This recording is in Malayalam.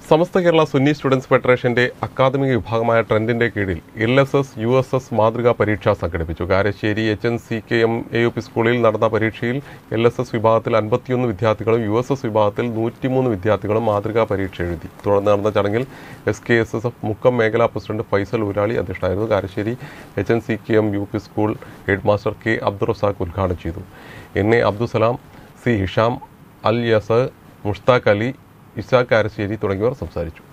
സമസ്ത കേരള സുന്നി സ്റ്റുഡൻസ് ഫെഡറേഷന്റെ അക്കാദമിക വിഭാഗമായ ട്രെൻഡിന്റെ കീഴിൽ L S S U S S മാതൃകാ പരീക്ഷ സംഘടിപ്പിച്ചു Karassery H N C K M A U P സ്കൂളിൽ നടന്ന പരീക്ഷയിൽ എൽ എസ് എസ് വിഭാഗത്തിൽ അൻപത്തിയൊന്ന് വിദ്യാർത്ഥികളും യു എസ് എസ് വിഭാഗത്തിൽ നൂറ്റിമൂന്ന് വിദ്യാർത്ഥികളും മാതൃകാ പരീക്ഷ എഴുതി തുടർന്ന് നടന്ന ചടങ്ങിൽ S K S S F Mukkam മേഖലാ പ്രസിഡന്റ് ഫൈസൽ ഊരാളി അധ്യക്ഷനായിരുന്നു Karassery H N C K M U P school head master K Abdul Razak ഉദ്ഘാടനം ചെയ്തു N A Abdussalam C Hisham Al Yasar Mushtaq Ali Ishaq Karassery തുടങ്ങിയവർ സംസാരിച്ചു